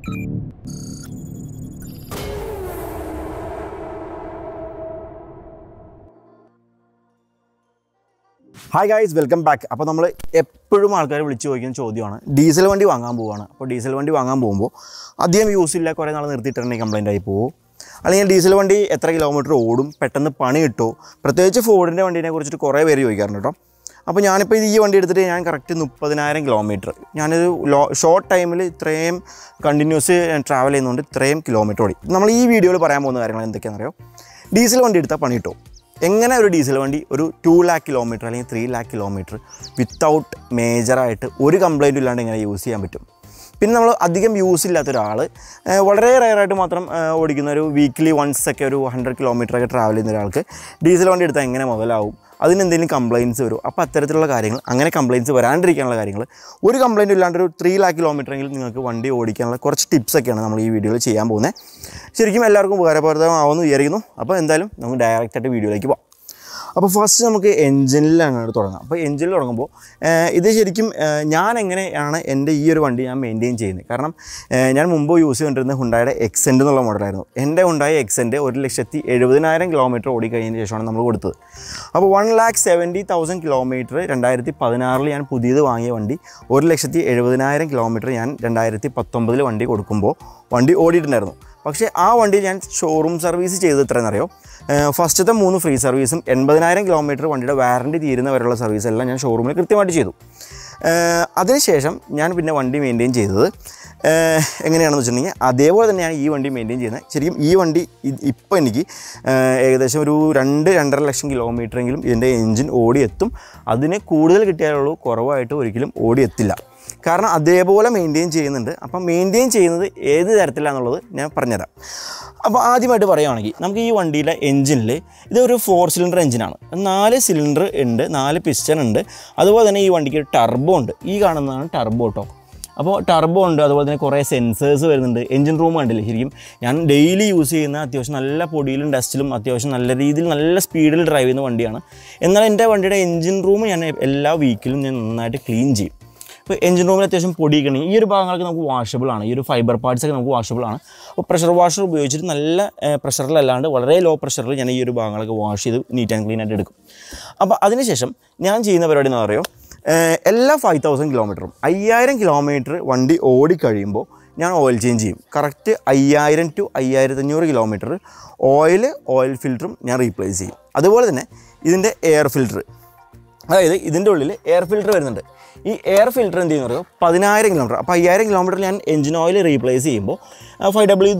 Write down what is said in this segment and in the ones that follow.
hi guys welcome back അപ്പോൾ നമ്മൾ എപ്പോഴും ആൾക്കാർ വിളിച്ച് ചോദിക്കുന്ന ചോദ്യമാണ് ഡീസൽ വണ്ടി വാങ്ങാൻ പോവുകയാണ് അപ്പോൾ ഡീസൽ വണ്ടി വാങ്ങാൻ പോകുമ്പോൾ അധികം യൂസ് ഇല്ല കുറേ നാൾ നിർത്തിയിട്ടുണ്ടെങ്കിൽ കംപ്ലൈൻ്റ് ആയി പോകുമോ അല്ലെങ്കിൽ ഡീസൽ വണ്ടി എത്ര കിലോമീറ്റർ ഓടും പെട്ടെന്ന് പണി കിട്ടുമോ പ്രത്യേകിച്ച് ഫോർഡിൻ്റെ വണ്ടീനെ കുറിച്ചിട്ട് കുറേ പേര് ചോദിക്കാറുണ്ട് കേട്ടോ അപ്പോൾ ഞാനിപ്പോൾ ഇത് ഈ വണ്ടി എടുത്തിട്ട് ഞാൻ കറക്റ്റ് മുപ്പതിനായിരം കിലോമീറ്റർ ഞാനൊരു ലോ ഷോർട്ട് ടൈമിൽ ഇത്രയും കണ്ടിന്യൂസ് ട്രാവൽ ചെയ്യുന്നതുകൊണ്ട് ഇത്രയും കിലോമീറ്റർ ഓടി നമ്മൾ ഈ വീഡിയോയിൽ പറയാൻ പോകുന്ന കാര്യങ്ങൾ എന്തൊക്കെയാണെന്നറിയോ ഡീസൽ വണ്ടി എടുത്താൽ പണി കിട്ടുമോ എങ്ങനെ ഒരു ഡീസൽ വണ്ടി ഒരു ടു ലാക്ക് കിലോമീറ്റർ അല്ലെങ്കിൽ ത്രീ ലാക്ക് കിലോമീറ്റർ വിത്തൗട്ട് മേജറായിട്ട് ഒരു കംപ്ലൈൻറ്റും ഇല്ലാണ്ട് എങ്ങനെ യൂസ് ചെയ്യാൻ പറ്റും പിന്നെ നമ്മൾ അധികം യൂസ് ഇല്ലാത്ത ഒരാൾ വളരെ റയറായിട്ട് മാത്രം ആ, ഓടിക്കുന്ന ഒരു വീക്ക്ലി വൺസ് ഒക്കെ ഒരു ഹൺഡ്രഡ് കിലോമീറ്റർ ഒക്കെ ട്രാവൽ ചെയ്യുന്ന ഒരാൾക്ക് ഡീസൽ വണ്ടി എടുത്താൽ എങ്ങനെ മുതലാവും അതിന് എന്തെങ്കിലും കംപ്ലയിൻസ് വരും അപ്പോൾ അത്തരത്തിലുള്ള കാര്യങ്ങൾ അങ്ങനെ കംപ്ലയിൻസ് വരാണ്ടിരിക്കാനുള്ള കാര്യങ്ങൾ ഒരു കംപ്ലയിൻറ്റും ഇല്ലാണ്ട് ഒരു ത്രീ ലാക്ക് കിലോമീറ്റർ എങ്കിലും നിങ്ങൾക്ക് വണ്ടി ഓടിക്കാനുള്ള കുറച്ച് ടിപ്സ് ഒക്കെയാണ് നമ്മൾ ഈ വീഡിയോയിൽ ചെയ്യാൻ പോകുന്നത് ശരിക്കും എല്ലാവർക്കും ഉപകാരപ്രദമാവുമെന്ന് വിചാരിക്കുന്നു അപ്പോൾ എന്തായാലും നമുക്ക് ഡയറക്റ്റായിട്ട് വീഡിയോയിലേക്ക് പോകാം അപ്പോൾ ഫസ്റ്റ് നമുക്ക് എഞ്ചിനിലാണ് തുടങ്ങാം അപ്പോൾ എഞ്ചിനിൽ തുടങ്ങുമ്പോൾ ഏഹ്, ഇത് ശരിക്കും ഏഹ്, ഞാൻ എങ്ങനെയാണ് എൻ്റെ ഈ ഒരു വണ്ടി ഞാൻ മെയിൻറ്റെയിൻ ചെയ്യുന്നത് കാരണം ഏഹ്, ഞാൻ മുമ്പ് യൂസ് ചെയ്തുകൊണ്ടിരുന്ന ഹുണ്ടായുടെ എക്സെൻഡ് എന്നുള്ള മോഡലായിരുന്നു എൻ്റെ ഹുണ്ടായ എക്സെൻഡ് ഒരു ലക്ഷത്തി എഴുപതിനായിരം കിലോമീറ്റർ ഓടിക്കഴിഞ്ഞതിന് ശേഷമാണ് നമ്മൾ കൊടുത്തത് അപ്പോൾ one lakh seventy thousand kilometre രണ്ടായിരത്തി പതിനാറിൽ ഞാൻ പുതിയത് വാങ്ങിയ വണ്ടി ഒരു ലക്ഷത്തി എഴുപതിനായിരം കിലോമീറ്റർ ഞാൻ രണ്ടായിരത്തി പത്തൊമ്പതിൽ വണ്ടി കൊടുക്കുമ്പോൾ വണ്ടി ഓടിയിട്ടുണ്ടായിരുന്നു പക്ഷേ ആ വണ്ടി ഞാൻ ഷോറൂം സർവീസ് ചെയ്തത് എത്രയെന്നറിയോ ഫസ്റ്റത്തെ മൂന്ന് ഫ്രീ സർവീസും എൺപതിനായിരം കിലോമീറ്റർ വണ്ടിയുടെ വാറണ്ടി തീരുന്ന വരെയുള്ള സർവീസ് എല്ലാം ഞാൻ ഷോറൂമിൽ കൃത്യമായിട്ട് ചെയ്തു ഏഹ് അതിനുശേഷം ഞാൻ പിന്നെ വണ്ടി മെയിൻറ്റെയിൻ ചെയ്തത് ഏഹ് എങ്ങനെയാണെന്ന് വെച്ചിട്ടുണ്ടെങ്കിൽ അതേപോലെ തന്നെയാണ് ഈ വണ്ടി മെയിൻറ്റെയിൻ ചെയ്യുന്നത് ശരിക്കും ഈ വണ്ടി ഇപ്പോൾ എനിക്ക് ഏഹ് ഏകദേശം ഒരു രണ്ട് രണ്ടര ലക്ഷം കിലോമീറ്ററെങ്കിലും ഇതിൻ്റെ എൻജിൻ ഓടിയെത്തും അതിന് കൂടുതൽ കിട്ടിയാലുള്ളൂ കുറവായിട്ട് ഒരിക്കലും ഓടിയെത്തില്ല കാരണം അതേപോലെ മെയിൻറ്റെയിൻ ചെയ്യുന്നുണ്ട് അപ്പം മെയിൻറ്റെയിൻ ചെയ്യുന്നത് ഏത് തരത്തിലാണെന്നുള്ളത് ഞാൻ പറഞ്ഞുതരാം അപ്പോൾ ആദ്യമായിട്ട് പറയുകയാണെങ്കിൽ നമുക്ക് ഈ വണ്ടിയിലെ എഞ്ചിനിൽ ഇതൊരു ഫോർ സിലിണ്ടർ എഞ്ചിനാണ് നാല് സിലിണ്ടർ ഉണ്ട് നാല് പിസ്റ്റൺ ഉണ്ട് അതുപോലെ തന്നെ ഈ വണ്ടിക്ക് ടർബോ ഉണ്ട് ഈ കാണുന്നതാണ് ടർബോ കേട്ടോ അപ്പോൾ ടർബോ ഉണ്ട് അതുപോലെ തന്നെ കുറേ സെൻസേഴ്സ് വരുന്നുണ്ട് എഞ്ചിൻ റൂം കണ്ടില്ലേ ശരിക്കും ഞാൻ ഡെയിലി യൂസ് ചെയ്യുന്ന അത്യാവശ്യം നല്ല പൊടിയിലും ഡസ്റ്റിലും അത്യാവശ്യം നല്ല രീതിയിൽ നല്ല സ്പീഡിൽ ഡ്രൈവ് ചെയ്യുന്ന വണ്ടിയാണ് എന്നാൽ എൻ്റെ വണ്ടിയുടെ എഞ്ചിൻ റൂം ഞാൻ എല്ലാ വീക്കിലും ഞാൻ നന്നായിട്ട് ക്ലീൻ ചെയ്യും ഇപ്പോൾ എഞ്ചിൻ റൂമിൽ അത്യാവശ്യം പൊടിയിക്കണി ഈ ഒരു ഭാഗങ്ങളൊക്കെ നമുക്ക് വാഷബിൾ ആണ് ഈ ഒരു ഫൈബർ പാർട്സ് ഒക്കെ നമുക്ക് വാഷബിൾ ആണ് അപ്പോൾ പ്രഷർ വാഷർ ഉപയോഗിച്ചിട്ട് നല്ല പ്രഷറിലല്ലാണ്ട് വളരെ ലോ പ്രഷറിൽ ഞാൻ ഈ ഒരു ഭാഗങ്ങളൊക്കെ വാഷ് ചെയ്ത് നീറ്റ് ആൻഡ് ക്ലീൻ ആയിട്ട് എടുക്കും അപ്പോൾ അതിനുശേഷം ഞാൻ ചെയ്യുന്ന പരിപാടി എന്ന് പറയുമോ എല്ലാ ഫൈവ് തൗസൻഡ് കിലോമീറ്ററും അയ്യായിരം കിലോമീറ്റർ വണ്ടി ഓടിക്കഴിയുമ്പോൾ ഞാൻ ഓയിൽ ചേഞ്ച് ചെയ്യും കറക്റ്റ് അയ്യായിരം ടു അയ്യായിരത്തഞ്ഞൂറ് കിലോമീറ്റർ ഓയിൽ ഓയിൽ ഫിൽറ്ററും ഞാൻ റീപ്ലേസ് ചെയ്യും അതുപോലെ തന്നെ ഇതിൻ്റെ എയർ ഫിൽറ്റർ അതായത് ഇതിൻ്റെ ഉള്ളിൽ എയർ ഫിൽറ്റർ വരുന്നുണ്ട് ഈ എയർ ഫിൽറ്റർ എന്ത് ചെയ്യുന്ന പറയുമ്പോൾ പതിനായിരം കിലോമീറ്റർ അപ്പോൾ അയ്യായിരം കിലോമീറ്റർ ഞാൻ എഞ്ചിൻ ഓയിൽ റീപ്ലേസ് ചെയ്യുമ്പോൾ five W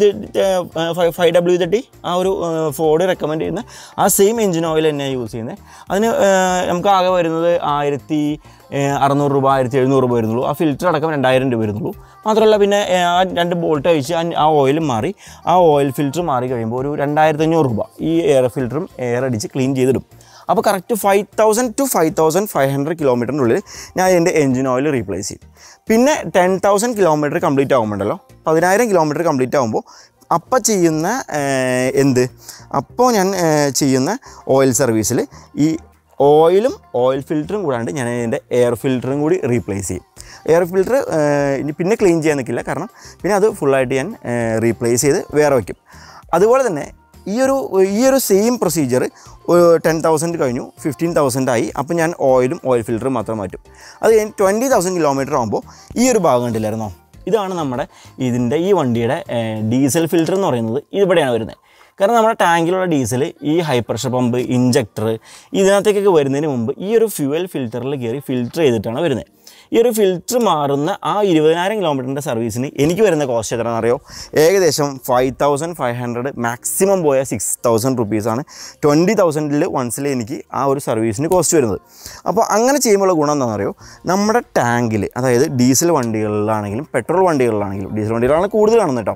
five W thirty ആ ഒരു ഫോർഡ് റെക്കമെൻഡ് ചെയ്യുന്ന ആ സെയിം എഞ്ചിൻ ഓയിൽ തന്നെയാണ് യൂസ് ചെയ്യുന്നത് അതിന് ആ, നമുക്ക് ആകെ വരുന്നത് ആയിരത്തി ഏഹ്, അറുന്നൂറ് രൂപ ആയിരത്തി എഴുന്നൂറ് രൂപ വരുന്നുള്ളൂ ആ ഫിൽറ്റർ അടക്കം രണ്ടായിരം രൂപ വരുന്നുള്ളൂ മാത്രമല്ല പിന്നെ ഏഹ്, ആ രണ്ട് ബോൾട്ട് അഴിച്ച് ആ- ആ ഓയിൽ മാറി ആ ഓയിൽ ഫിൽറ്റർ മാറി കഴിയുമ്പോൾ ഒരു രണ്ടായിരത്തി അഞ്ഞൂറ് രൂപ ഈ എയർ ഫിൽറ്ററും എയർ അടിച്ച് ക്ലീൻ ചെയ്തിടും അപ്പോൾ correct five thousand to five thousand five hundred കിലോമീറ്ററിനുള്ളിൽ ഞാൻ എൻ്റെ എഞ്ചിൻ ഓയിൽ റീപ്ലേസ് ചെയ്യും പിന്നെ ടെൻ തൗസൻഡ് കിലോമീറ്റർ കംപ്ലീറ്റ് ആകുമ്പോണ്ടല്ലോ പതിനായിരം കിലോമീറ്റർ കംപ്ലീറ്റ് ആകുമ്പോൾ അപ്പം ചെയ്യുന്ന ഏഹ്, എന്ത് അപ്പോൾ ഞാൻ ഏഹ്, ചെയ്യുന്ന ഓയിൽ സർവീസിൽ ഈ ഓയിലും ഓയിൽ ഫിൽറ്ററും കൂടാണ്ട് ഞാൻ അതിൻ്റെ എയർ ഫിൽറ്ററും കൂടി റീപ്ലേസ് ചെയ്യും എയർ ഫിൽറ്റർ ഇനി പിന്നെ ക്ലീൻ ചെയ്യാൻ നിൽക്കില്ല കാരണം പിന്നെ അത് ഫുള്ളായിട്ട് ഞാൻ റീപ്ലേസ് ചെയ്ത് വേറെ വയ്ക്കും അതുപോലെ തന്നെ ഈ ഒരു ഈ ഒരു സെയിം പ്രൊസീജിയർ ടെൻ തൗസൻഡ് കഴിഞ്ഞു ഫിഫ്റ്റീൻ തൗസൻഡ് ആയി അപ്പോൾ ഞാൻ ഓയിലും ഓയിൽ ഫിൽറ്ററും മാത്രം മാറ്റും അത് കഴിഞ്ഞ് ട്വൻറ്റി തൗസൻഡ് കിലോമീറ്റർ ആകുമ്പോൾ ഈ ഒരു ഭാഗം കണ്ടില്ലായിരുന്നോ ഇതാണ് നമ്മുടെ ഇതിൻ്റെ ഈ വണ്ടിയുടെ ഡീസൽ ഫിൽറ്റർ എന്ന് പറയുന്നത് ഇവിടെയാണ് വരുന്നത് കാരണം നമ്മുടെ ടാങ്കിലുള്ള ഡീസൽ ഈ ഹൈ പ്രഷർ പമ്പ് ഇഞ്ചക്ടർ ഇതിനകത്തേക്കൊക്കെ വരുന്നതിന് മുമ്പ് ഈ ഒരു ഫ്യൂവൽ ഫിൽറ്ററിൽ കയറി ഫിൽറ്റർ ചെയ്തിട്ടാണ് വരുന്നത് ഈ ഒരു ഫിൽറ്റർ മാറുന്ന ആ ഇരുപതിനായിരം കിലോമീറ്ററിൻ്റെ സർവീസിന് എനിക്ക് വരുന്ന കോസ്റ്റ് എത്രയാണെന്ന് അറിയോ ഏകദേശം five thousand five hundred maximum പോയ സിക്സ് തൗസൻഡ് റുപ്പീസാണ് ട്വൻറ്റി തൗസൻഡിൽ വൺസിൽ എനിക്ക് ആ ഒരു സർവീസിന് കോസ്റ്റ് വരുന്നത് അപ്പോൾ അങ്ങനെ ചെയ്യുമ്പോഴുള്ള ഗുണം എന്താണെന്ന് അറിയോ നമ്മുടെ ടാങ്കിൽ അതായത് ഡീസൽ വണ്ടികളിലാണെങ്കിലും പെട്രോൾ വണ്ടികളിലാണെങ്കിലും ഡീസൽ വണ്ടികളാണ് കൂടുതൽ കാണുന്നത് കേട്ടോ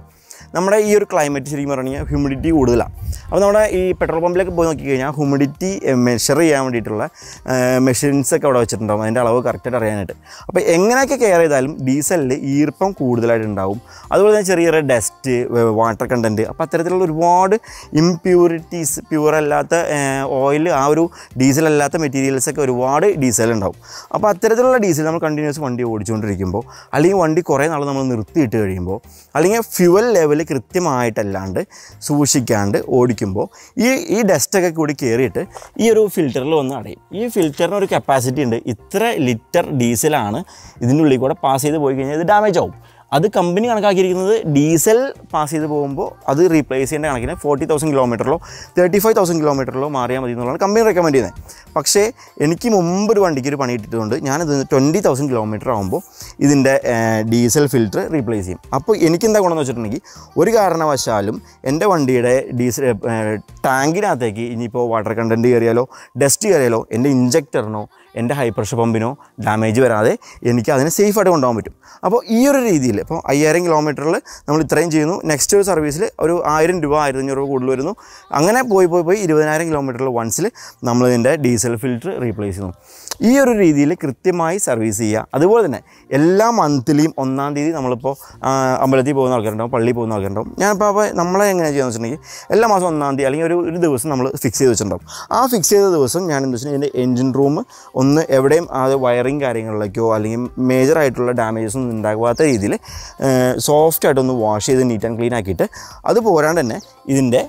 നമ്മുടെ ഈ ഒരു ക്ലൈമറ്റ് ശരിക്കും പറഞ്ഞു കഴിഞ്ഞാൽ ഹ്യൂമിഡിറ്റി കൂടുതലാണ് അപ്പോൾ നമ്മുടെ ഈ പെട്രോൾ പമ്പിലൊക്കെ പോയി നോക്കിക്കഴിഞ്ഞാൽ ഹ്യൂമിഡിറ്റി മെഷർ ചെയ്യാൻ വേണ്ടിയിട്ടുള്ള മെഷീൻസ് ഒക്കെ അവിടെ വെച്ചിട്ടുണ്ടാവും അതിൻ്റെ അളവ് കറക്റ്റായിട്ട് അറിയാനായിട്ട് അപ്പോൾ എങ്ങനെയൊക്കെ കെയർ ചെയ്താലും ഡീസലിൽ ഈർപ്പം കൂടുതലായിട്ട് ഉണ്ടാവും അതുപോലെ തന്നെ ചെറിയ ചെറിയ ഡസ്റ്റ് വാട്ടർ കണ്ടൻറ്റ് അപ്പോൾ അത്തരത്തിലുള്ള ഒരുപാട് ഇംപ്യൂരിറ്റീസ് പ്യൂർ അല്ലാത്ത ഓയിൽ ആ ഒരു ഡീസൽ അല്ലാത്ത മെറ്റീരിയൽസ് ഒക്കെ ഒരുപാട് ഡീസൽ ഉണ്ടാവും അപ്പോൾ അത്തരത്തിലുള്ള ഡീസൽ നമ്മൾ കണ്ടിന്യൂസ് വണ്ടി ഓടിച്ചുകൊണ്ടിരിക്കുമ്പോൾ അല്ലെങ്കിൽ വണ്ടി കുറേ നാൾ നമ്മൾ നിർത്തിയിട്ട് കഴിയുമ്പോൾ അല്ലെങ്കിൽ ഫ്യുവൽ ലെവൽ കൃത്യമായിട്ടല്ലാണ്ട് സൂക്ഷിക്കാണ്ട് ഓടിക്കുമ്പോൾ ഈ ഈ ഡസ്റ്റൊക്കെ കൂടി കയറിയിട്ട് ഈ ഒരു ഫിൽറ്ററിൽ വന്ന് അടയും ഈ ഫിൽറ്ററിന് ഒരു കപ്പാസിറ്റി ഉണ്ട് ഇത്ര ലിറ്റർ ഡീസലാണ് ഇതിൻ്റെ ഉള്ളിൽ കൂടെ പാസ് ചെയ്ത് പോയി കഴിഞ്ഞാൽ ഇത് ഡാമേജ് ആവും അത് കമ്പനി കണക്കാക്കിയിരിക്കുന്നത് ഡീസൽ പാസ് ചെയ്ത് പോകുമ്പോൾ അത് റീപ്ലേസ് ചെയ്യേണ്ട കണക്കിന് ഫോർട്ടി തൗസൻഡ് കിലോമീറ്ററിലോ തേർട്ടി ഫൈവ് തൗസൻഡ് കിലോമീറ്ററിലോ മാറിയാൽ മതി എന്നുള്ളതാണ് കമ്പനി റെക്കമെൻഡ് ചെയ്യുന്നത് പക്ഷേ എനിക്ക് മുമ്പ് ഒരു വണ്ടിക്ക് ഒരു പണി ഇട്ടിട്ടുണ്ട് ഞാനത് ട്വൻറ്റി തൗസൻഡ് കിലോമീറ്റർ ആകുമ്പോൾ ഇതിൻ്റെ ഡീസൽ ഫിൽറ്റർ റീപ്ലേസ് ചെയ്യും അപ്പോൾ എനിക്കെന്താ ഗുണമെന്ന് വെച്ചിട്ടുണ്ടെങ്കിൽ ഒരു കാരണവശാലും എൻ്റെ വണ്ടിയുടെ ഡീസൽ ടാങ്കിനകത്തേക്ക് ഇനിയിപ്പോൾ വാട്ടർ കണ്ടൻറ്റ് കയറിയാലോ ഡസ്റ്റ് കയറിയാലോ എൻ്റെ ഇഞ്ചക്ടറിനോ എൻ്റെ ഹൈ പ്രഷർ പമ്പിനോ ഡാമേജ് വരാതെ എനിക്ക് അതിനെ സേഫായിട്ട് കൊണ്ടുപോകാൻ പറ്റും അപ്പോൾ ഈ ഒരു രീതിയിൽ ഇപ്പോൾ അയ്യായിരം കിലോമീറ്ററിൽ നമ്മൾ ഇത്രയും ചെയ്യുന്നു നെക്സ്റ്റ് ഒരു സർവീസിൽ ഒരു ആയിരം രൂപ ആയിരത്തി അഞ്ഞൂറ് രൂപ കൂടുതൽ വരുന്നു അങ്ങനെ പോയി പോയി പോയി ഇരുപതിനായിരം കിലോമീറ്ററിൽ വൺസിൽ നമ്മളിതിൻ്റെ ഡീസൽ ഫിൽറ്റർ റീപ്ലേസ് ചെയ്യുന്നു ഈ ഒരു രീതിയിൽ കൃത്യമായി സർവീസ് ചെയ്യുക അതുപോലെ തന്നെ എല്ലാ മന്ത്ലിയും ഒന്നാം തീയതി നമ്മളിപ്പോൾ ആ, അമ്പലത്തിൽ പോകുന്ന ആൾക്കാരുണ്ടാവും പള്ളിയിൽ പോകുന്ന ആൾക്കാരുണ്ടാവും ഞാനിപ്പോൾ അപ്പോൾ നമ്മളെ എങ്ങനെയാണ് ചെയ്യുന്നത് വെച്ചിട്ടുണ്ടെങ്കിൽ എല്ലാ മാസം ഒന്നാം തീയതി അല്ലെങ്കിൽ ഒരു ഒരു ദിവസം നമ്മൾ ഫിക്സ് ചെയ്ത് വെച്ചിട്ടുണ്ടാവും ആ ഫിക്സ് ചെയ്ത ദിവസം ഞാൻ എന്താ വെച്ചിട്ടുണ്ടെങ്കിൽ എൻ്റെ എൻജിൻ റൂം ഒന്ന് എവിടെയും അത് വയറിങ് കാര്യങ്ങളിലേക്കോ അല്ലെങ്കിൽ മേജർ ആയിട്ടുള്ള ഡാമേജസ് ഒന്നും ഉണ്ടാകാത്ത രീതിയിൽ സോഫ്റ്റ് ആയിട്ടൊന്ന് വാഷ് ചെയ്ത് നീറ്റ് ആൻഡ് ക്ലീൻ ആക്കിയിട്ട് അത് പോരാണ്ട് തന്നെ ഇതിൻ്റെ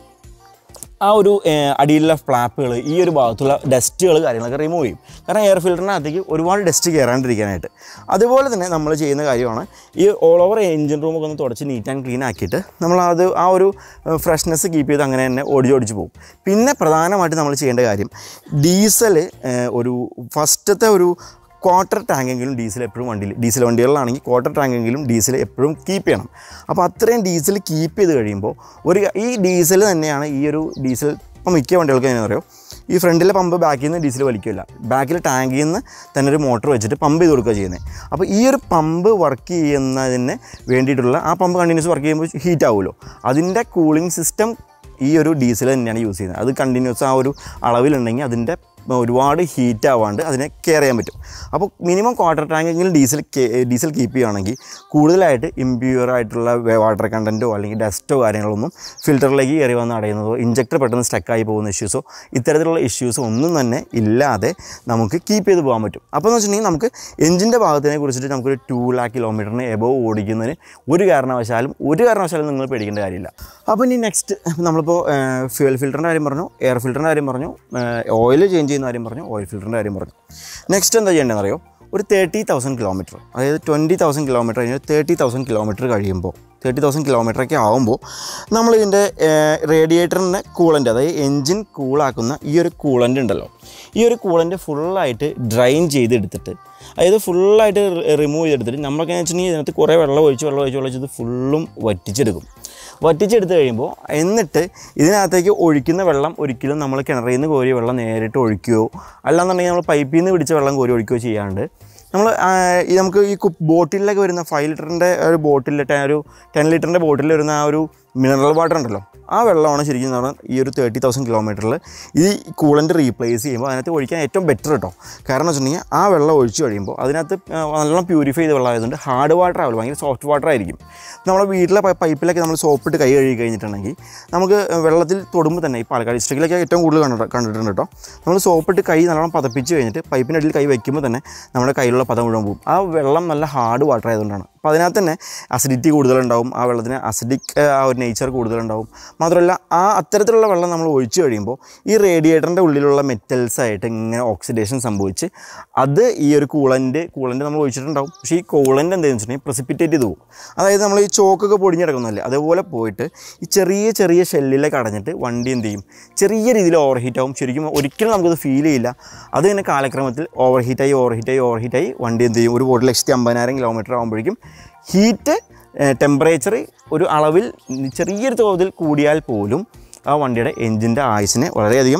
ആ ഒരു ഏഹ്, അടിയിലുള്ള ഫ്ലാപ്പുകൾ ഈ ഒരു ഭാഗത്തുള്ള ഡസ്റ്റുകൾ കാര്യങ്ങളൊക്കെ റിമൂവ് ചെയ്യും കാരണം എയർ ഫിൽറ്ററിനകത്തേക്ക് ഒരുപാട് ഡസ്റ്റ് കയറാണ്ടിരിക്കാനായിട്ട് അതുപോലെ തന്നെ നമ്മൾ ചെയ്യുന്ന കാര്യമാണ് ഈ ഓൾ ഓവർ എഞ്ചിൻ റൂമൊക്കെ ഒന്ന് തുടച്ച് നീറ്റ് ആൻഡ് ക്ലീൻ ആക്കിയിട്ട് നമ്മൾ അത് ആ ഒരു ഫ്രഷ്നെസ് കീപ്പ് ചെയ്ത് അങ്ങനെ തന്നെ ഓടിച്ച് ഓടിച്ച് പോകും പിന്നെ പ്രധാനമായിട്ട് നമ്മൾ ചെയ്യേണ്ട കാര്യം ഡീസൽ ഒരു ഫസ്റ്റത്തെ ഒരു ക്വാർട്ടർ ടാങ്കെങ്കിലും ഡീസൽ എപ്പോഴും വണ്ടിയിൽ ഡീസൽ വണ്ടികളിലാണെങ്കിൽ ക്വാർട്ടർ ടാങ്കെങ്കിലും ഡീസൽ എപ്പോഴും കീപ്പ് ചെയ്യണം അപ്പോൾ അത്രയും ഡീസൽ കീപ്പ് ചെയ്ത് കഴിയുമ്പോൾ ഒരു ഈ ഡീസൽ തന്നെയാണ് ഈ ഒരു ഡീസൽ ഇപ്പോൾ മിക്ക വണ്ടികൾക്ക് എങ്ങനെയാണെന്ന് അറിയോ ഈ ഫ്രണ്ടിലെ പമ്പ് ബാക്കിൽ നിന്ന് ഡീസൽ വലിക്കില്ല ബാക്കിൽ ടാങ്കിൽ നിന്ന് തന്നെ ഒരു മോട്ടർ വെച്ചിട്ട് പമ്പ് ചെയ്ത് കൊടുക്കുക ചെയ്യുന്നത് അപ്പോൾ ഈ ഒരു പമ്പ് വർക്ക് ചെയ്യുന്നതിന് വേണ്ടിയിട്ടുള്ള ആ പമ്പ് കണ്ടിന്യൂസ് വർക്ക് ചെയ്യുമ്പോൾ ഹീറ്റ് ആവുമല്ലോ അതിൻ്റെ കൂളിംഗ് സിസ്റ്റം ഈ ഒരു ഡീസൽ തന്നെയാണ് യൂസ് ചെയ്യുന്നത് അത് കണ്ടിന്യൂസ് ആ ഒരു അളവിലുണ്ടെങ്കിൽ അതിൻ്റെ ഒരുപാട് ഹീറ്റ് ആവാണ്ട് അതിനെ കെയർ ചെയ്യാൻ പറ്റും അപ്പോൾ മിനിമം ക്വാർട്ടർ ടാങ്കെങ്കിലും ഡീസൽ ഡീസൽ കീപ്പ് ചെയ്യുകയാണെങ്കിൽ കൂടുതലായിട്ട് ഇമ്പ്യൂർ ആയിട്ടുള്ള വാട്ടർ കണ്ടൻറ്റോ അല്ലെങ്കിൽ ഡസ്റ്റോ കാര്യങ്ങളൊന്നും ഫിൽറ്ററിലേക്ക് കയറി വന്ന് അടയുന്നതോ ഇഞ്ചക്ടർ പെട്ടെന്ന് സ്റ്റക്കായി പോകുന്ന ഇഷ്യൂസോ ഇത്തരത്തിലുള്ള ഇഷ്യൂസോ ഒന്നും തന്നെ ഇല്ലാതെ നമുക്ക് കീപ്പ് ചെയ്ത് പോകാൻ പറ്റും അപ്പോൾ എന്ന് വെച്ചിട്ടുണ്ടെങ്കിൽ നമുക്ക് എഞ്ചിൻ്റെ ഭാഗത്തിനെ കുറിച്ചിട്ട് നമുക്കൊരു ടു ലാക്ക് കിലോമീറ്ററിന് എബോവ് ഓടിക്കുന്നതിന് ഒരു കാരണവശാലും ഒരു കാരണവശാലും നിങ്ങൾ പേടിക്കേണ്ട കാര്യമില്ല അപ്പോൾ ഇനി നെക്സ്റ്റ് നമ്മളിപ്പോൾ ഫ്യൂൽ ഫിൽറ്ററിൻ്റെ കാര്യം പറഞ്ഞു എയർ ഫിൽറ്ററിൻ്റെ കാര്യം പറഞ്ഞു ഓയിൽ ചേഞ്ച് ചെയ്യുന്ന കാര്യം പറഞ്ഞു ഓയിൽ ഫിൽറ്ററിൻ്റെ കാര്യം പറഞ്ഞു നെക്സ്റ്റ് എന്താ ചെയ്യേണ്ടതെന്ന് അറിയോ ഒരു തേർട്ടി തൗസൻഡ് കിലോമീറ്റർ അതായത് ട്വൻറ്റി തൗസൻഡ് കിലോമീറ്റർ കഴിഞ്ഞ് തേർട്ടി തൗസൻഡ് കിലോമീറ്റർ കഴിയുമ്പോൾ തേർട്ടി തൗസൻഡ് കിലോമീറ്ററൊക്കെ ആകുമ്പോൾ നമ്മളിതിൻ്റെ റേഡിയേറ്ററിൻ്റെ കൂളൻ്റ് അതായത് എൻജിൻ കൂളാക്കുന്ന ഈ ഒരു കൂളൻ്റ് ഉണ്ടല്ലോ ഈ ഒരു കൂളൻ്റ് ഫുള്ളായിട്ട് ഡ്രൈൻ ചെയ്തെടുത്തിട്ട് അതായത് ഫുള്ളായിട്ട് റിമൂവ് ചെയ്തെടുത്തിട്ട് നമ്മളൊക്കെ വെച്ചിട്ടുണ്ടെങ്കിൽ ഇതിനകത്ത് കുറേ വെള്ളം ഒഴിച്ച് വെള്ളം ഒഴിച്ച് വെള്ളം ഒഴിച്ച് ഇത് ഫുള്ളും വറ്റിച്ചെടുക്കും വറ്റിച്ചെടുത്ത് കഴിയുമ്പോൾ എന്നിട്ട് ഇതിനകത്തേക്ക് ഒഴിക്കുന്ന വെള്ളം ഒരിക്കലും നമ്മൾ കിണറിൽ നിന്ന് കോരിയ വെള്ളം നേരിട്ട് ഒഴിക്കുകയോ അല്ലാന്നുണ്ടെങ്കിൽ നമ്മൾ പൈപ്പിൽ നിന്ന് പിടിച്ച വെള്ളം കോരി ഒഴിക്കുകയോ ചെയ്യാണ്ട് നമ്മൾ ഈ നമുക്ക് ഈ കു ബോട്ടിലൊക്കെ വരുന്ന ഫൈവ് ലിറ്ററിൻ്റെ ഒരു ബോട്ടിൽ ഒരു ടെൻ ലിറ്ററിൻ്റെ ബോട്ടിൽ വരുന്ന ആ ഒരു മിനറൽ വാട്ടർ ഉണ്ടല്ലോ ആ വെള്ളമാണ് ശരിക്കും പറഞ്ഞാൽ ഈ ഒരു തേർട്ടി തൗസൻഡ് കിലോമീറ്ററിൽ ഈ കൂളൻ്റ് റീപ്ലേസ് ചെയ്യുമ്പോൾ അതിനകത്ത് ഒഴിക്കാൻ ഏറ്റവും ബെറ്റർ കേട്ടോ കാരണം വെച്ചിട്ടുണ്ടെങ്കിൽ ആ വെള്ളം ഒഴിച്ച് കഴിയുമ്പോൾ അതിനകത്ത് ആ, നല്ലോണം പ്യൂരിഫൈ ചെയ്ത വെള്ളം ആയതുകൊണ്ട് ഹാർഡ് വാട്ടർ ആവില്ല ഭയങ്കര സോഫ്റ്റ് വാട്ടർ ആയിരിക്കും നമ്മുടെ വീട്ടിലെ പൈ- പൈപ്പിലൊക്കെ നമ്മൾ സോപ്പിട്ട് കൈ കഴുകി കഴിഞ്ഞിട്ടുണ്ടെങ്കിൽ നമുക്ക് വെള്ളത്തിൽ തൊടുമ്പോൾ തന്നെ ഈ പാലക്കാട് ഡിസ്ട്രിക്റ്റിലൊക്കെ ഏറ്റവും കൂടുതൽ കണ്ടിട്ട് കണ്ടിട്ടുണ്ട് കേട്ടോ നമ്മൾ സോപ്പിട്ട് കൈ നല്ലോണം പതപ്പിച്ച് കഴിഞ്ഞിട്ട് പൈപ്പിനടിയിൽ കൈ വയ്ക്കുമ്പോൾ തന്നെ നമ്മുടെ കയ്യിലുള്ള പദം മുഴുവൻ പോകും ആ വെള്ളം നല്ല ഹാർഡ് വാട്ടർ ആയതുകൊണ്ടാണ് അപ്പോൾ അതിനകത്ത് തന്നെ അസിഡിറ്റി കൂടുതലുണ്ടാവും ആ വെള്ളത്തിന് അസിഡിക് ആ ഒരു നേച്ചർ കൂടുതലുണ്ടാവും മാത്രമല്ല ആ അത്തരത്തിലുള്ള വെള്ളം നമ്മൾ ഒഴിച്ചു കഴിയുമ്പോൾ ഈ റേഡിയേറ്ററിൻ്റെ ഉള്ളിലുള്ള മെറ്റൽസ് ആയിട്ട് ഇങ്ങനെ ഓക്സിഡേഷൻ സംഭവിച്ച് അത് ഈ ഒരു കൂളൻ്റ് കൂളൻ്റ് നമ്മൾ ഒഴിച്ചിട്ടുണ്ടാവും പക്ഷേ ഈ കൂളൻ്റ് എന്താണെന്ന് വെച്ചിട്ടുണ്ടെങ്കിൽ പ്രസിപ്പിറ്റേറ്റ് ചെയ്ത് പോകും അതായത് നമ്മൾ ഈ ചോക്കൊക്കെ പൊടിഞ്ഞിടക്കുന്നതല്ലേ അതേപോലെ പോയിട്ട് ഈ ചെറിയ ചെറിയ ഷെല്ലിലേക്ക് അടഞ്ഞിട്ട് വണ്ടി എന്ത് ചെയ്യും ചെറിയ രീതിയിൽ ഓവർ ഹീറ്റ് ആവും ശരിക്കും ഒരിക്കലും നമുക്കത് ഫീൽ ചെയ്യില്ല അത് ഇങ്ങനെ കാലക്രമത്തിൽ ഓവർ ഹീറ്റായി ഓവർ ഹീറ്റായി ഓവർ ഹീറ്റായി വണ്ടി എന്ത് ചെയ്യും ഒരു ഒരു ലക്ഷത്തി അമ്പതിനായിരം കിലോമീറ്റർ ആകുമ്പോഴേക്കും ഹീറ്റ് ടെമ്പറേച്ചർ ഒരു അളവിൽ ചെറിയൊരു തോതിൽ കൂടിയാൽ പോലും ആ വണ്ടിയുടെ എൻജിൻ്റെ ആയുസിനെ വളരെയധികം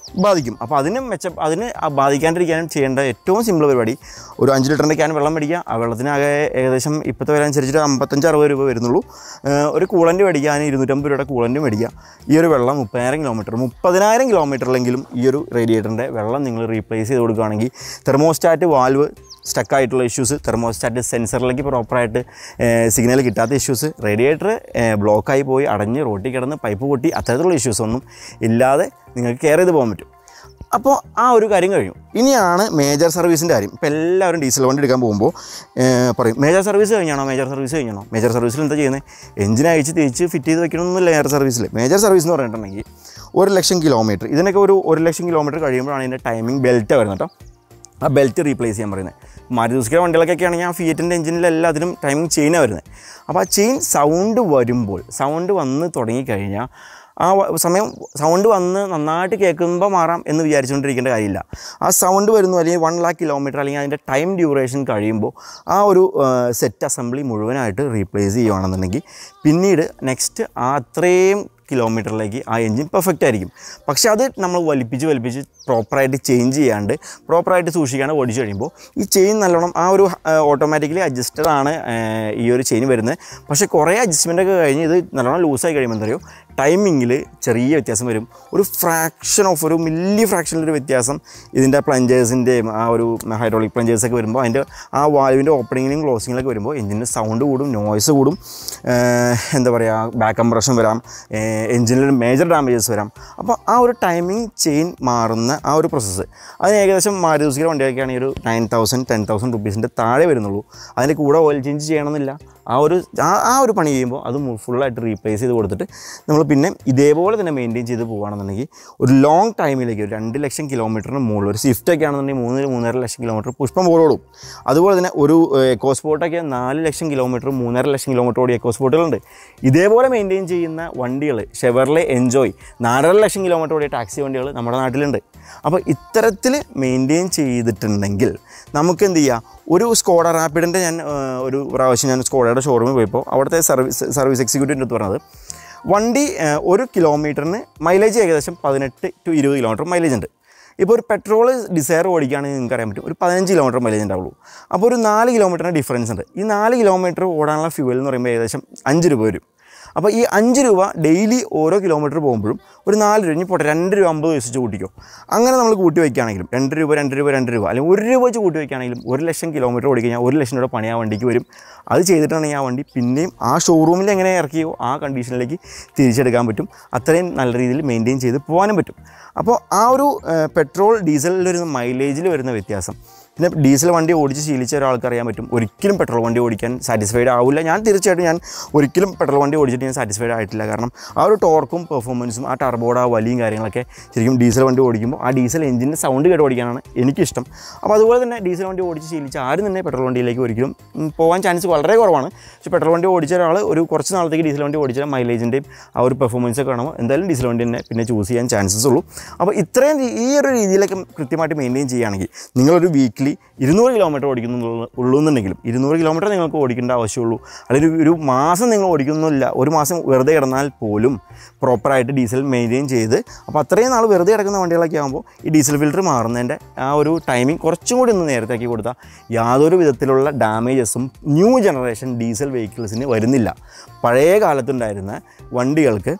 ബാധിക്കും അപ്പോൾ അതിന് മെച്ച അതിന് ആ ബാധിക്കാണ്ടിരിക്കാനും ചെയ്യേണ്ട ഏറ്റവും സിമ്പിൾ പരിപാടി ഒരു അഞ്ച് ലിറ്ററിൻ്റെ ക്യാൻ വെള്ളം മേടിക്കുക ആ വെള്ളത്തിനാകെ ഏകദേശം ഇപ്പോഴത്തെ വില അനുസരിച്ചിട്ട് അമ്പത്തഞ്ച് അറുപത് രൂപ വരുന്നുള്ളൂ ഏഹ് ഒരു കൂളൻ്റ് മേടിക്കുക അതിന് ഇരുന്നൂറ്റമ്പത് രൂപയുടെ കൂളൻ്റ് മേടിക്കുക ഈ ഒരു വെള്ളം മുപ്പതിനായിരം കിലോമീറ്റർ മുപ്പതിനായിരം കിലോമീറ്ററിലെങ്കിലും ഈ ഒരു റേഡിയേറ്ററിൻ്റെ വെള്ളം നിങ്ങൾ റീപ്ലേസ് ചെയ്ത് കൊടുക്കുകയാണെങ്കിൽ തെർമോസ്റ്റാറ്റ് വാൽവ് സ്റ്റക്കായിട്ടുള്ള ഇഷ്യൂസ് തെർമോസ്റ്റാറ്റ് സെൻസറിലേക്ക് പ്രോപ്പറായിട്ട് സിഗ്നൽ കിട്ടാത്ത ഇഷ്യൂസ് റേഡിയേറ്റർ ബ്ലോക്കായി പോയി അടഞ്ഞ് റോട്ടിൽ കിടന്ന് പൈപ്പ് പൊട്ടി അത്തരത്തിലുള്ള ഇഷ്യൂസ് ഒന്നും ഇല്ലാതെ നിങ്ങൾക്ക് കെയർ ചെയ്ത് പോകാൻ പറ്റും അപ്പോൾ ആ ഒരു കാര്യം കഴിഞ്ഞു ഇനിയാണ് മേജർ സർവീസിൻ്റെ കാര്യം ഇപ്പോൾ എല്ലാവരും ഡീസൽ വണ്ടി എടുക്കാൻ പോകുമ്പോൾ ഏഹ്, പറയും മേജർ സർവീസ് കഴിഞ്ഞാണോ മേജർ സർവീസ് കഴിഞ്ഞാണോ മേജർ സർവീസിൽ എന്താ ചെയ്യുന്നത് എഞ്ചിൻ അയച്ച് തിരിച്ച് ഫിറ്റ് ചെയ്ത് വെക്കണമെന്നില്ല മേജർ സർവീസിൽ മേജർ സർവീസ് എന്ന് പറഞ്ഞിട്ടുണ്ടെങ്കിൽ ഒരു ലക്ഷം കിലോമീറ്റർ ഇതിനൊക്കെ ഒരു ഒരു ലക്ഷം കിലോമീറ്റർ കഴിയുമ്പോഴാണ് ഇതിൻ്റെ ടൈമിംഗ് ബെൽറ്റ് വരുന്നത് കേട്ടോ ആ ബെൽറ്റ് റീപ്ലേസ് ചെയ്യാൻ പറയുന്നത് മാരുതി സുസുക്കിയുടെ വണ്ടികളൊക്കെ ആണെങ്കിൽ ആ ഫിയറ്റിൻ്റെ എഞ്ചിനിലെല്ലാം അതിനും ടൈമിംഗ് ചെയിനാണ് വരുന്നത് അപ്പോൾ ആ ചെയിൻ സൗണ്ട് വരുമ്പോൾ സൗണ്ട് വന്ന് തുടങ്ങിക്കഴിഞ്ഞാൽ ആ വ- സമയം സൗണ്ട് വന്ന് നന്നായിട്ട് കേൾക്കുമ്പോൾ മാറാം എന്ന് വിചാരിച്ചുകൊണ്ടിരിക്കേണ്ട കാര്യമില്ല ആ സൗണ്ട് വരുന്നു അല്ലെങ്കിൽ വൺ ലാക്ക് കിലോമീറ്റർ അല്ലെങ്കിൽ അതിൻ്റെ ടൈം ഡ്യൂറേഷൻ കഴിയുമ്പോൾ ആ ഒരു സെറ്റ് അസംബ്ലി മുഴുവനായിട്ട് റീപ്ലേസ് ചെയ്യുകയാണെന്നുണ്ടെങ്കിൽ പിന്നീട് നെക്സ്റ്റ് ആ അത്രയും കിലോമീറ്ററിലേക്ക് ആ എൻജിൻ പെർഫെക്റ്റ് ആയിരിക്കും പക്ഷേ അത് നമ്മൾ വലിപ്പിച്ച് വലിപ്പിച്ച് പ്രോപ്പറായിട്ട് ചേഞ്ച് ചെയ്യാണ്ട് പ്രോപ്പറായിട്ട് സൂക്ഷിക്കാണ്ട് ഓടിച്ച് കഴിയുമ്പോൾ ഈ ചെയിൻ നല്ലോണം ആ ഒരു ഓട്ടോമാറ്റിക്കലി അഡ്ജസ്റ്റഡ് ആണ് ആ, ഈ ഒരു ചെയിൻ വരുന്നത് പക്ഷേ കുറേ അഡ്ജസ്റ്റ്മെൻ്റ് ഒക്കെ കഴിഞ്ഞ് ഇത് നല്ലോണം ലൂസായി കഴിയുമ്പോൾ എന്താ അറിയോ ടൈമിങ്ങിൽ ചെറിയ വ്യത്യാസം വരും ഒരു ഫ്രാക്ഷൻ ഓഫ് ഒരു മില്ലി ഫ്രാക്ഷനിലൊരു വ്യത്യാസം ഇതിൻ്റെ പ്ലഞ്ചേഴ്സിൻ്റെയും ആ ഒരു ഹൈഡ്രോളിക് പ്ലഞ്ചേഴ്സൊക്കെ വരുമ്പോൾ അതിൻ്റെ ആ വാൽവിൻ്റെ ഓപ്പണിങ്ങിലും ക്ലോസിങ്ങിലൊക്കെ വരുമ്പോൾ എഞ്ചിൻ്റെ സൗണ്ട് കൂടും നോയ്സ് കൂടും ഏഹ് എന്താ പറയുക ബാക്ക് കംപ്രഷൻ വരാം എഞ്ചിനിൽ മേജർ ഡാമേജസ് വരാം അപ്പോൾ ആ ഒരു ടൈമിംഗ് ചെയിൻ മാറുന്ന ആ ഒരു പ്രോസസ്സ് അതിന് ഏകദേശം മാരുതി സുസുക്കിയുടെ വണ്ടിയൊക്കെ ആണെങ്കിൽ ഒരു നയൻ തൗസൻഡ് ടെൻ തൗസൻഡ് റുപ്പീസിൻ്റെ താഴെ വരുന്നുള്ളൂ അതിൻ്റെ കൂടെ ഓയിൽ ചേഞ്ച് ചെയ്യണമെന്നില്ല ആ ഒരു ആ ആ ഒരു പണി ചെയ്യുമ്പോൾ അത് ഫുള്ളായിട്ട് റീപ്ലേസ് ചെയ്ത് കൊടുത്തിട്ട് നമ്മൾ പിന്നെ ഇതേപോലെ തന്നെ മെയിൻറ്റെയിൻ ചെയ്ത് പോകുകയാണെന്നുണ്ടെങ്കിൽ ഒരു ലോങ് ടൈമിലേക്ക് ഒരു രണ്ട് ലക്ഷം കിലോമീറ്ററിന് മുകളിൽ ഒരു സ്വിഫ്റ്റ് ഒക്കെ ആണെന്നുണ്ടെങ്കിൽ മൂന്ന് മൂന്നര ലക്ഷം കിലോമീറ്റർ പുഷ്പം പോലോടും അതുപോലെ തന്നെ ഒരു എക്കോ സ്പോട്ടൊക്കെ നാല് ലക്ഷം കിലോമീറ്റർ മൂന്നര ലക്ഷം കിലോമീറ്റർ ഓടിയ എക്കോ സ്പോട്ടുകളുണ്ട് ഇതേപോലെ മെയിൻറ്റെയിൻ ചെയ്യുന്ന വണ്ടികൾ ഷെവർലെ എൻജോയ് നാലര ലക്ഷം കിലോമീറ്റർ ഓടിയ ടാക്സി വണ്ടികൾ നമ്മുടെ നാട്ടിലുണ്ട് അപ്പോൾ ഇത്തരത്തിൽ മെയിൻറ്റെയിൻ ചെയ്തിട്ടുണ്ടെങ്കിൽ നമുക്ക് എന്ത് ചെയ്യാം ഒരു സ്കോഡ റാപ്പിഡിൻ്റെ ഞാൻ ആ, ഒരു പ്രാവശ്യം ഞാൻ സ്കോഡയുടെ ഷോറൂമിൽ പോയപ്പോൾ അവിടുത്തെ സർവീസ് സർവീസ് എക്സിക്യൂട്ടീവിൻ്റെ അടുത്ത് പറഞ്ഞത് വണ്ടി ആ, ഒരു കിലോമീറ്ററിന് മൈലേജ് ഏകദേശം പതിനെട്ട് ടു ഇരുപത് കിലോമീറ്റർ മൈലേജ് ഉണ്ട് ഇപ്പോൾ ഒരു പെട്രോൾ ഡിസയർ ഓടിക്കുകയാണെങ്കിൽ നിങ്ങൾക്ക് അറിയാൻ പറ്റും ഒരു പതിനഞ്ച് കിലോമീറ്റർ മൈലേജ് ഉണ്ടാവുള്ളൂ അപ്പോൾ ഒരു നാല് കിലോമീറ്ററിന് ഡിഫറൻസ് ഉണ്ട് ഈ നാല് കിലോമീറ്റർ ഓടാനുള്ള ഫ്യൂവൽ എന്ന് പറയുമ്പോൾ ഏകദേശം അഞ്ച് രൂപ വരും അപ്പോൾ ഈ അഞ്ച് രൂപ ഡെയിലി ഓരോ കിലോമീറ്റർ പോകുമ്പോഴും ഒരു നാല് രൂപ ഇനി പോട്ടെ രണ്ട് രൂപ അമ്പത് പൈസ വെച്ച് കൂട്ടിക്കോ അങ്ങനെ നമ്മൾ കൂട്ടി വയ്ക്കുകയാണെങ്കിലും രണ്ട് രൂപ രണ്ട് രൂപ രണ്ട് രൂപ അല്ലെങ്കിൽ ഒരു രൂപ വെച്ച് കൂട്ടി വയ്ക്കുകയാണെങ്കിലും ഒരു ലക്ഷം കിലോമീറ്റർ ഓടിക്കഴിഞ്ഞാൽ ഒരു ലക്ഷം രൂപ പണി ആ വണ്ടിക്ക് വരും അത് ചെയ്തിട്ടാണെങ്കിൽ ആ വണ്ടി പിന്നെയും ആ ഷോറൂമിൽ എങ്ങനെ ഇറക്കിയോ ആ കണ്ടീഷനിലേക്ക് തിരിച്ചെടുക്കാൻ പറ്റും അത്രയും നല്ല രീതിയിൽ മെയിൻറ്റെയിൻ ചെയ്ത് പോകാനും പറ്റും അപ്പോൾ ആ ഒരു ഏഹ്, പെട്രോൾ ഡീസലിൽ വരുന്ന മൈലേജിൽ വരുന്ന വ്യത്യാസം പിന്നെ ഡീസൽ വണ്ടി ഓടിച്ച് ശീലിച്ച ഒരാൾക്ക് അറിയാൻ പറ്റും ഒരിക്കലും പെട്രോൾ വണ്ടി ഓടിക്കാൻ സാറ്റിസ്ഫൈഡ് ആവില്ല ഞാൻ തീർച്ചയായിട്ടും ഞാൻ ഒരിക്കലും പെട്രോൾ വണ്ടി ഓടിച്ചിട്ട് ഞാൻ സാറ്റിസ്ഫൈഡ് ആയിട്ടില്ല കാരണം ആ ഒരു ടോർക്കും പെർഫോമൻസും ആ ടർബോയുടെ ആ വലിയും കാര്യങ്ങളൊക്കെ ശരിക്കും ഡീസൽ വണ്ടി ഓടിക്കുമ്പോൾ ആ ഡീസൽ എഞ്ചിൻ്റെ സൗണ്ട് കേട്ട് ഓടിക്കാനാണ് എനിക്കിഷ്ടം അപ്പോൾ അതുപോലെ തന്നെ ഡീസൽ വണ്ടി ഓടിച്ച് ശീലിച്ച ആരും തന്നെ പെട്രോൾ വണ്ടിയിലേക്ക് ഒരിക്കലും ഉം, പോകാൻ ചാൻസ് വളരെ കുറവാണ് പക്ഷേ പെട്രോൾ വണ്ടി ഓടിച്ച ഒരാൾ ഒരു കുറച്ച് നാളത്തേക്ക് ഡീസൽ വണ്ടി ഓടിച്ചാൽ മൈലേജിൻ്റെയും ആ ഒരു പെർഫോമൻസ് ഒക്കെ കാണുമ്പോൾ എന്തായാലും ഡീസൽ വണ്ടി തന്നെ പിന്നെ ചൂസ് ചെയ്യാൻ ചാൻസസ് ഉള്ളൂ അപ്പോൾ ഇത്രയും രീ- ഈ ഒരു രീതിയിലൊക്കെ കൃത്യമായിട്ട് മെയിൻറ്റെയിൻ ചെയ്യുകയാണെങ്കിൽ നിങ്ങളൊരു വീക്ക്ലി ഇരുന്നൂറ് കിലോമീറ്റർ ഓടിക്കുന്നു ഉള്ളൂ എന്നുണ്ടെങ്കിലും ഇരുന്നൂറ് കിലോമീറ്റർ നിങ്ങൾക്ക് ഓടിക്കേണ്ട ആവശ്യമുള്ളൂ അല്ലെങ്കിൽ ഒരു- ഒരു മാസം നിങ്ങൾ ഓടിക്കുന്നില്ല ഒരു മാസം വെറുതെ കിടന്നാൽ പോലും പ്രോപ്പറായിട്ട് ഡീസൽ മെയിൻറ്റെയിൻ ചെയ്ത് അപ്പോൾ അത്രയും നാൾ വെറുതെ കിടക്കുന്ന വണ്ടികളൊക്കെ ആകുമ്പോൾ ഈ ഡീസൽ ഫിൽറ്റർ മാറുന്നതിൻ്റെ ആ ഒരു ടൈമിംഗ് കുറച്ചും കൂടി ഒന്ന് നേരത്തെ ആക്കി കൊടുത്താൽ യാതൊരു വിധത്തിലുള്ള ഡാമേജസും ന്യൂ ജനറേഷൻ ഡീസൽ വെഹിക്കിൾസിന് വരുന്നില്ല പഴയ കാലത്തുണ്ടായിരുന്ന വണ്ടികൾക്ക്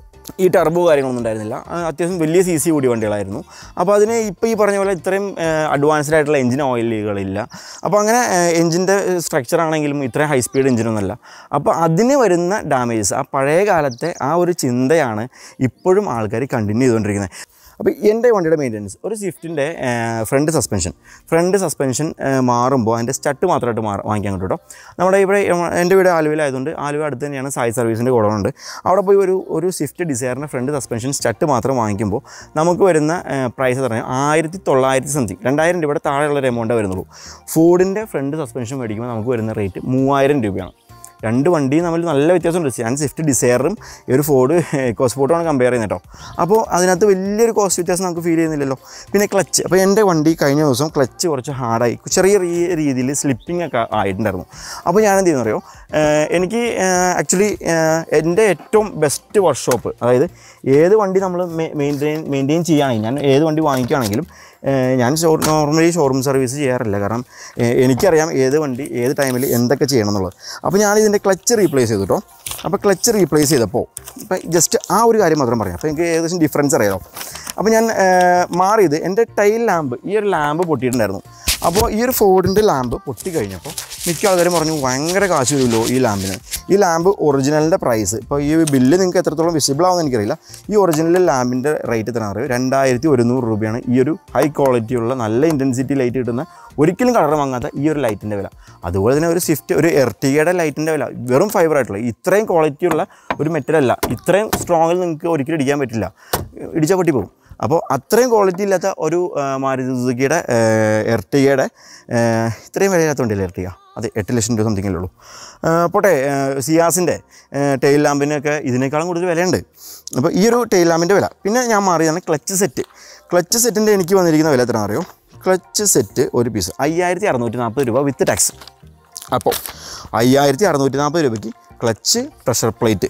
ഈ ടർബോ കാര്യങ്ങളൊന്നും ഉണ്ടായിരുന്നില്ല ആ, അത്യാവശ്യം വലിയ സി സി കൂടിയ വണ്ടികളായിരുന്നു അപ്പോൾ അതിന് ഇപ്പോൾ ഈ പറഞ്ഞ പോലെ ഇത്രയും അഡ്വാൻസ്ഡ് ആയിട്ടുള്ള എഞ്ചിൻ ഓയിലുകളില്ല അപ്പോൾ അങ്ങനെ എഞ്ചിൻ്റെ സ്ട്രക്ചർ ആണെങ്കിലും ഇത്രയും ഹൈ സ്പീഡ് എഞ്ചിനൊന്നുമല്ല അപ്പോൾ അതിന് വരുന്ന ഡാമേജസ് ആ പഴയ കാലത്തെ ആ ഒരു ചിന്തയാണ് ഇപ്പോഴും ആൾക്കാർ കണ്ടിന്യൂ ചെയ്തുകൊണ്ടിരിക്കുന്നത് അപ്പോൾ എൻ്റെ വണ്ടിയുടെ മെയിൻ്റനൻസ് ഒരു സ്വിഫ്റ്റിൻ്റെ ഫ്രണ്ട് സസ്പെൻഷൻ ഫ്രണ്ട് സസ്പെൻഷൻ മാറുമ്പോൾ അതിൻ്റെ സ്റ്റട്ട് മാത്രമായിട്ട് മാറി വാങ്ങിക്കാൻ കിട്ടും കേട്ടോ നമ്മുടെ ഇവിടെ ഉം, എൻ്റെ വീട് ആലുവയിലായതുകൊണ്ട് ആലുവ അടുത്ത് തന്നെയാണ് സായി സർവീസിൻ്റെ ഗോഡൗണുണ്ട് അവിടെ പോയി ഒരു ഒരു സ്വിഫ്റ്റ് ഡിസയറിൻ്റെ ഫ്രണ്ട് സസ്പെൻഷൻ സ്റ്റട്ട് മാത്രം വാങ്ങിക്കുമ്പോൾ നമുക്ക് വരുന്ന പ്രൈസ് പറഞ്ഞാൽ ആയിരത്തി തൊള്ളായിരത്തി സംതിങ് രണ്ടായിരം രൂപയുടെ താഴെയുള്ള ഒരു എമൗണ്ടേ വരുന്നുള്ളൂ ഫോർഡിൻ്റെ ഫ്രണ്ട് സസ്പെൻഷൻ മേടിക്കുമ്പോൾ നമുക്ക് വരുന്ന റേറ്റ് മൂവായിരം രൂപയാണ് രണ്ട് വണ്ടിയും തമ്മിൽ നല്ല വ്യത്യാസമുണ്ട് ഞാൻ സ്വിഫ്റ്റ് ഡിസയറും ഈ ഒരു ഫോർഡ് എക്കോസ്പോർട്ടുമാണ് കമ്പയർ ചെയ്യുന്നത് കേട്ടോ അപ്പോൾ അതിനകത്ത് വലിയൊരു കോസ്റ്റ് വ്യത്യാസം നമുക്ക് ഫീൽ ചെയ്യുന്നില്ലല്ലോ പിന്നെ ക്ലച്ച് അപ്പോൾ എൻ്റെ വണ്ടി കഴിഞ്ഞ ദിവസം ക്ലച്ച് കുറച്ച് ഹാർഡായി ചെറിയ രീ- രീതിയിൽ സ്ലിപ്പിംഗ് ഒക്കെ ആയിട്ടുണ്ടായിരുന്നു അപ്പോൾ ഞാൻ എന്ത് ചെയ്യുന്നു അറിയോ ഏഹ് എനിക്ക് ആക്ച്വലി എൻ്റെ ഏറ്റവും ബെസ്റ്റ് വർക്ക്ഷോപ്പ് അതായത് ഏത് വണ്ടി നമ്മൾ മെയിൻറ്റെയിൻ മെയിൻറ്റെയിൻ ചെയ്യുകയാണെങ്കിൽ ഞാൻ ഏത് വണ്ടി വാങ്ങിക്കുകയാണെങ്കിലും ഏഹ് ഞാൻ ഷോ നോർമലി ഷോറൂം സർവീസ് ചെയ്യാറില്ല കാരണം ഏഹ് എനിക്കറിയാം ഏത് വണ്ടി ഏത് ടൈമിൽ എന്തൊക്കെ ചെയ്യണം എന്നുള്ളത് അപ്പോൾ ഞാൻ ഇതിൻ്റെ ക്ലച്ച് റീപ്ലേസ് ചെയ്തു കേട്ടോ അപ്പോൾ ക്ലച്ച് റീപ്ലേസ് ചെയ്തപ്പോൾ ഇപ്പം ജസ്റ്റ് ആ ഒരു കാര്യം മാത്രം പറയാം അപ്പോൾ എനിക്ക് ഏകദേശം ഡിഫറൻസ് അറിയാലോ അപ്പോൾ ഞാൻ ഏഹ് മാറിയത് എൻ്റെ ടൈൽ ലാമ്പ് ഈ ഒരു ലാമ്പ് പൊട്ടിയിട്ടുണ്ടായിരുന്നു അപ്പോൾ ഈ ഒരു ഫോർഡിൻ്റെ ലാമ്പ് പൊട്ടി കഴിഞ്ഞപ്പോൾ മിക്ക ആൾക്കാരും പറഞ്ഞു ഭയങ്കര കാശ് വരുമല്ലോ ഈ ലാമ്പിന് ഈ ലാമ്പ് ഒറിജിനലിൻ്റെ പ്രൈസ് ഇപ്പോൾ ഈ ബില്ല് നിങ്ങൾക്ക് എത്രത്തോളം വിസിബിൾ ആവുമെന്ന് എനിക്കറിയില്ല ഈ ഒറിജിനൽ ലാമ്പിൻ്റെ റേറ്റ് എത്ര അറിയോ രണ്ടായിരത്തി ഒരുന്നൂറ് രൂപയാണ് ഈ ഒരു ഹൈ ക്വാളിറ്റിയുള്ള നല്ല ഇൻറ്റൻസിറ്റി ലൈറ്റ് കിട്ടുന്ന ഒരിക്കലും കളർ വാങ്ങാത്ത ഈ ഒരു ലൈറ്റിൻ്റെ വില അതുപോലെ തന്നെ ഒരു സ്വിഫ്റ്റ് ഒരു എർട്ടിഗയുടെ ലൈറ്റിൻ്റെ വില വെറും ഫൈബർ ആയിട്ടുള്ള ഇത്രയും ക്വാളിറ്റിയുള്ള ഒരു മെറ്റലല്ല ഇത്രയും സ്ട്രോങ്ങിൽ നിങ്ങൾക്ക് ഒരിക്കലും ഇടിക്കാൻ പറ്റില്ല ഇടിച്ചാൽ പൊട്ടി പോകും അപ്പോൾ അത്രയും ക്വാളിറ്റി ഇല്ലാത്ത ഒരു ആ, മാരുതി സുസുക്കിയുടെ എർട്ടിഗയുടെ ഇത്രയും വിലയില്ലാത്തതുകൊണ്ടില്ല എർട്ടിക അതെ എട്ട് ലക്ഷം രൂപ സംതിങ്ങിലേ ഉള്ളൂ ആ, പോട്ടെ ആ, സിയാസിൻ്റെ ടെയിൽ ലാമ്പിനൊക്കെ ഇതിനേക്കാളും കൂടുതൽ വിലയുണ്ട് അപ്പോൾ ഈ ഒരു ടെയിൽ ലാമ്പിൻ്റെ വില പിന്നെ ഞാൻ മാറിയതാണ് ക്ലച്ച് സെറ്റ് ക്ലച്ച് സെറ്റിൻ്റെ എനിക്ക് വന്നിരിക്കുന്ന വില എത്രയാണെന്ന് അറിയോ ക്ലച്ച് സെറ്റ് ഒരു പീസ് അയ്യായിരത്തി അറുന്നൂറ്റി നാൽപ്പത് രൂപ വിത്ത് ടാക്സ് അപ്പോൾ അയ്യായിരത്തി അറുന്നൂറ്റി നാൽപ്പത് രൂപയ്ക്ക് ക്ലച്ച് പ്രഷർ പ്ലേറ്റ്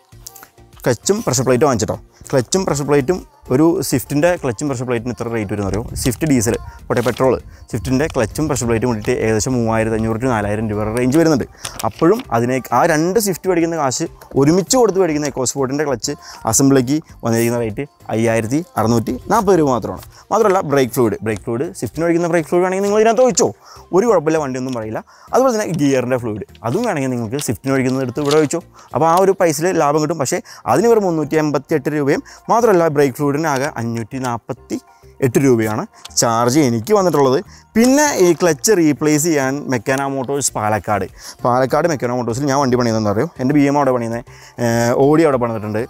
ക്ലച്ചും പ്രഷർ പ്ലേറ്റും വാങ്ങിച്ചിട്ടോ ക്ലച്ചും പ്രഷർ പ്ലേറ്റും ഒരു സ്വിഫ്റ്റിൻ്റെ ക്ലച്ചും പ്രഷർ പ്ലേറ്റിന് എത്ര റേറ്റ് വരും അറിയോ സ്വിഫ്റ്റ് ഡീസൽ പോട്ടെ പെട്രോൾ സ്വിഫ്റ്റിൻ്റെ ക്ലച്ചും പ്രഷർ പ്ലേറ്റും കൂടിയിട്ട് ഏകദേശം മൂവായിരത്തി അഞ്ഞൂറ് ടു നാലായിരം രൂപ റേഞ്ച് വരുന്നുണ്ട് അപ്പോഴും അതിനെ ആ രണ്ട് സ്വിഫ്റ്റ് മേടിക്കുന്ന കാശ് ഒരുമിച്ച് കൊടുത്ത് മേടിക്കുന്ന എക്കോസ്പോർട്ടിൻ്റെ ക്ലച്ച് അസംബ്ലിക്ക് വന്നിരിക്കുന്ന റേറ്റ് അയ്യായിരത്തി അറുന്നൂറ്റി നാൽപ്പത് രൂപ മാത്രമാണ് മാത്രമല്ല ബ്രേക്ക് ഫ്ലൂയിഡ് ബ്രേക്ക് ഫ്ലൂയിഡ് സ്വിഫ്റ്റിന് ഒഴിക്കുന്ന ബ്രേക്ക് ഫ്ലൂയിഡ് വേണമെങ്കിൽ നിങ്ങൾ ഇതിനകത്ത് ഒഴിച്ചോ ഒരു കുഴപ്പമില്ല വണ്ടിയൊന്നും പറയില്ല അതുപോലെ തന്നെ ഗിയറിൻ്റെ ഫ്ലൂയിഡ് അതും വേണമെങ്കിൽ നിങ്ങൾക്ക് സ്വിഫ്റ്റിന് ഒഴിക്കുന്നത് എടുത്ത് ഇവിടെ ഒഴിച്ചോ അപ്പോൾ ആ ഒരു പൈസയിൽ ലാഭം കിട്ടും പക്ഷേ അതിന് വെറും മുന്നൂറ്റി എൺപത്തി എട്ട് രൂപയും മാത്രമല്ല ബ്രേക്ക് ഫ്ലൂയിഡിനാകെ അഞ്ഞൂറ്റി നാൽപ്പത്തി എട്ട് രൂപയാണ് ചാർജ് എനിക്ക് വന്നിട്ടുള്ളത് പിന്നെ ഈ ക്ലച്ച് റീപ്ലേസ് ചെയ്യാൻ മെക്കാന മോട്ടോഴ്സ് പാലക്കാട് പാലക്കാട് മെക്കാന മോട്ടോഴ്സിൽ ഞാൻ വണ്ടി പണിയുന്നതെന്ന് അറിയോ എൻ്റെ ബി എം അവിടെ പണിയുന്നത് ഓടി അവിടെ പണിതിട്ടുണ്ട്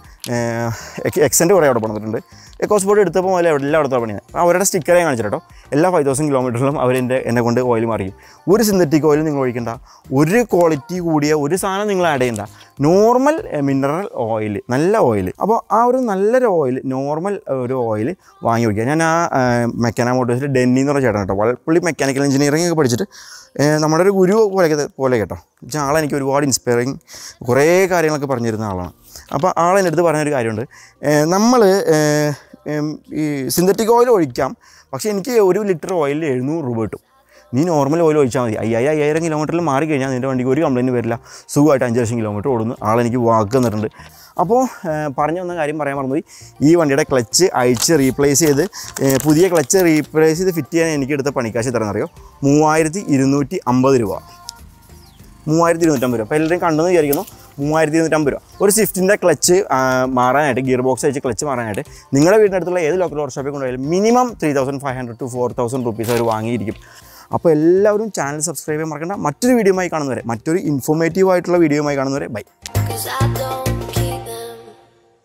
എക്സെൻ്റ് കുറേ അവിടെ പണിതിട്ടുണ്ട് എക്കോസ്പോർട്ട് എടുത്തപ്പോൾ മുതൽ എല്ലാം അവിടുത്തെ പണിയുന്നത് അപ്പോൾ അവരുടെ സ്റ്റിക്കറെ കാണിച്ചിട്ട് കേട്ടോ എല്ലാ ഫൈവ് തൗസൻഡ് കിലോമീറ്ററിലും അവരെൻ്റെ എന്നെ കൊണ്ട് ഓയിൽ മാറിയും ഒരു സിന്തറ്റിക് ഓയിൽ നിങ്ങൾ ഒഴിക്കണ്ട ഒരു ക്വാളിറ്റി കൂടിയ ഒരു സാധനം നിങ്ങൾ ആഡ് ചെയ്യണ്ട നോർമൽ മിനറൽ ഓയിൽ നല്ല ഓയിൽ അപ്പോൾ ആ ഒരു നല്ലൊരു ഓയിൽ നോർമൽ ഒരു ഓയിൽ വാങ്ങി വയ്ക്കുക ഞാൻ ആ മെക്കാന മോട്ടോഴ്സിൽ ഡെന്നി എന്ന് പറഞ്ഞ ചേട്ടൻ കേട്ടോ വൾ- പുള്ളി മെക്കാനിക്കൽ എഞ്ചിനീയറിംഗ് ഒക്കെ പഠിച്ചിട്ട് ഏഹ്, നമ്മുടെ ഒരു ഗുരു പോലെ പോലെ കേട്ടോ വെച്ചാൽ ആളെനിക്ക് ഒരുപാട് ഇൻസ്പയറിങ് കുറേ കാര്യങ്ങളൊക്കെ പറഞ്ഞു തരുന്ന ആളാണ് അപ്പോൾ ആളെൻ്റെ അടുത്ത് പറഞ്ഞൊരു കാര്യമുണ്ട് നമ്മൾ ഈ സിന്തറ്റിക് ഓയിൽ ഒഴിക്കാം പക്ഷേ എനിക്ക് ഒരു ലിറ്റർ ഓയിലിൽ എഴുന്നൂറ് രൂപ കിട്ടും നീ നോർമൽ ഓയിൽ ഒഴിച്ചാൽ മതി അയ്യായിരം അയ്യായിരം കിലോമീറ്ററിൽ മാറി കഴിഞ്ഞാൽ നിൻ്റെ വണ്ടിക്ക് ഒരു കംപ്ലയിൻറ്റ് വരില്ല സുഖമായിട്ട് അഞ്ച് ലക്ഷം കിലോമീറ്റർ ഓടുന്നു ആളെനിക്ക് വാക്ക് തന്നിട്ടുണ്ട് അപ്പോൾ ഏഹ്, പറഞ്ഞു വന്ന കാര്യം പറയാൻ മറന്നുപോയി ഈ വണ്ടിയുടെ ക്ലച്ച് അഴിച്ച് റീപ്ലേസ് ചെയ്ത് ഏഹ്, പുതിയ ക്ലച്ച് റീപ്ലേസ് ചെയ്ത് ഫിറ്റ് ചെയ്യാൻ എനിക്ക് എടുത്ത പണിക്കാശ് എത്ര അറിയോ മൂവായിരത്തി ഇരുന്നൂറ്റി അമ്പത് രൂപ മൂവായിരത്തി ഇരുന്നൂറ്റമ്പത് രൂപ അപ്പോൾ എല്ലാവരും കണ്ടെന്ന് വിചാരിക്കുന്നു മൂവായിരത്തി ഇരുന്നൂറ്റമ്പത് രൂപ ഒരു സ്വിഫ്റ്റിൻ്റെ ക്ലച്ച് മാറാനായിട്ട് ഗിയർ ബോക്സ് വെച്ച് ക്ലച്ച് മാറാനായിട്ട് നിങ്ങളുടെ വീടിൻ്റെ അടുത്തുള്ള ഏത് ലോക്കൽ വർക്ക്ഷോപ്പിൽ കൊണ്ടുപോയാലും minimum three thousand five hundred two four thousand rupees അവർ വാങ്ങിയിരിക്കും അപ്പോൾ എല്ലാവരും ചാനൽ സബ്സ്ക്രൈബ് ചെയ്യാൻ മറക്കണ്ട മറ്റൊരു വീഡിയോയുമായി കാണുന്നവരെ മറ്റൊരു ഇൻഫോർമേറ്റീവ് ആയിട്ടുള്ള വീഡിയോയുമായി കാണുന്നവരെ ബൈ Cause I don't